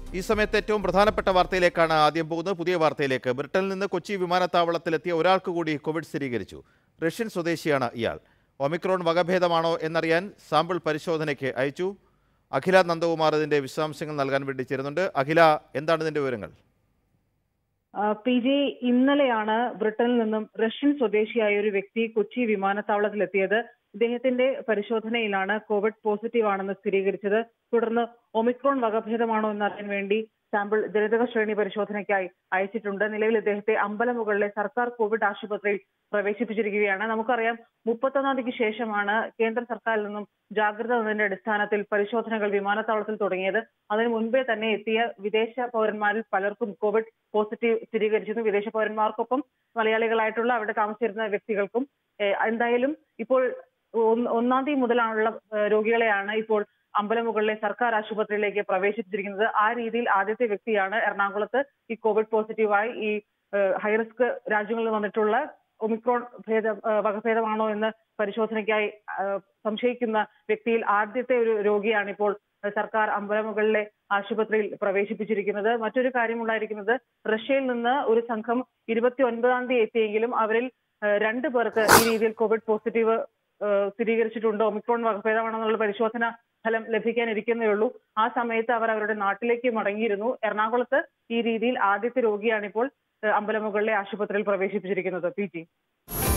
ഈ സമയത്ത് ഏറ്റവും പ്രധാനപ്പെട്ട വാർത്തയിലേക്കാണ് ആദ്യം പോകുന്നത് പുതിയ വാർത്തയിലേക്ക് ബ്രിട്ടനിൽ നിന്ന് കൊച്ചി വിമാനത്താവളത്തിലെത്തിയ ഒരാൾക്ക് കൂടി കോവിഡ് സ്ഥിരീകരിച്ചു റഷ്യൻ സ്വദേശിയാണ് ഇയാൾ ഒമിക്രോൺ വകഭേദമാണോ എന്നറിയാൻ സാമ്പിൾ പരിശോധനയ്ക്ക് അയച്ചു അഖില നന്ദകുമാർ ഇതിന്റെ വിശദാംശങ്ങൾ നൽകാൻ വേണ്ടി ചേരുന്നുണ്ട് അഖില എന്താണ് ഇതിന്റെ വിവരങ്ങൾ ആ, പി ജി ഇന്നലെയാണ് ബ്രിട്ടനിൽ നിന്നും റഷ്യൻ സ്വദേശിയായ ഒരു വ്യക്തി കൊച്ചി വിമാനത്താവളത്തിലെത്തിയത് ഇദ്ദേഹത്തിന്റെ പരിശോധനയിലാണ് കോവിഡ് പോസിറ്റീവ് ആണെന്ന് സ്ഥിരീകരിച്ചത് തുടർന്ന് ഒമിക്രോൺ വകഭേദമാണോ എന്നറിയാൻ വേണ്ടി സാമ്പിൾ ജനിതക ശ്രേണി പരിശോധനയ്ക്കായി അയച്ചിട്ടുണ്ട് നിലവിൽ ഇദ്ദേഹത്തെ അമ്പലമുകളിലെ സർക്കാർ കോവിഡ് ആശുപത്രിയിൽ പ്രവേശിപ്പിച്ചിരിക്കുകയാണ് നമുക്കറിയാം മുപ്പത്തൊന്നാം തീയതിക്ക് ശേഷമാണ് കേന്ദ്ര സർക്കാരിൽ നിന്നും ജാഗ്രത എന്നതിന്റെ അടിസ്ഥാനത്തിൽ പരിശോധനകൾ വിമാനത്താവളത്തിൽ തുടങ്ങിയത് അതിനു മുൻപേ തന്നെ എത്തിയ വിദേശ പൗരന്മാരിൽ പലർക്കും കോവിഡ് പോസിറ്റീവ് സ്ഥിരീകരിച്ചിരുന്നു വിദേശ പൗരന്മാർക്കൊപ്പം മലയാളികളായിട്ടുള്ള അവിടെ താമസിച്ചിരുന്ന വ്യക്തികൾക്കും ഏഹ്, എന്തായാലും ഇപ്പോൾ ഒന്ന് ഒന്നാം തീയതി മുതലാണുള്ള ഏഹ്, രോഗികളെയാണ് ഇപ്പോൾ അമ്പലമുകളിലെ സർക്കാർ ആശുപത്രിയിലേക്ക് പ്രവേശിപ്പിച്ചിരിക്കുന്നത് ആ രീതിയിൽ ആദ്യത്തെ വ്യക്തിയാണ് എറണാകുളത്ത് ഈ കോവിഡ് പോസിറ്റീവായി ഈ ഹൈറിസ്ക് രാജ്യങ്ങളിൽ വന്നിട്ടുള്ള ഒമിക്രോൺ ഭേദം ഏഹ്, വകഭേദമാണോ എന്ന് പരിശോധനയ്ക്കായി ഏഹ്, സംശയിക്കുന്ന വ്യക്തിയിൽ ആദ്യത്തെ ഒരു രോഗിയാണ് ഇപ്പോൾ സർക്കാർ അമ്പലമുകളിലെ ആശുപത്രിയിൽ പ്രവേശിപ്പിച്ചിരിക്കുന്നത് മറ്റൊരു കാര്യം ഉണ്ടായിരിക്കുന്നത് റഷ്യയിൽ നിന്ന് ഒരു സംഘം ഇരുപത്തി ഒൻപതാം തീയതി എത്തിയെങ്കിലും അവരിൽ ഏഹ്, രണ്ടു പേർക്ക് ഈ രീതിയിൽ കോവിഡ് പോസിറ്റീവ് ഏഹ്, സ്ഥിരീകരിച്ചിട്ടുണ്ട് ഒമിക്രോൺ വകഭേദമാണെന്നുള്ള പരിശോധന ഫലം ലഭിക്കാനിരിക്കുന്നേ ഉള്ളൂ ആ സമയത്ത് അവർ അവരുടെ നാട്ടിലേക്ക് മടങ്ങിയിരുന്നു എറണാകുളത്ത് ഈ രീതിയിൽ ആദ്യത്തെ രോഗിയാണ് ഇപ്പോൾ ഏഹ്, അമ്പലമുകളിലെ ആശുപത്രിയിൽ പ്രവേശിപ്പിച്ചിരിക്കുന്നത് പി ജി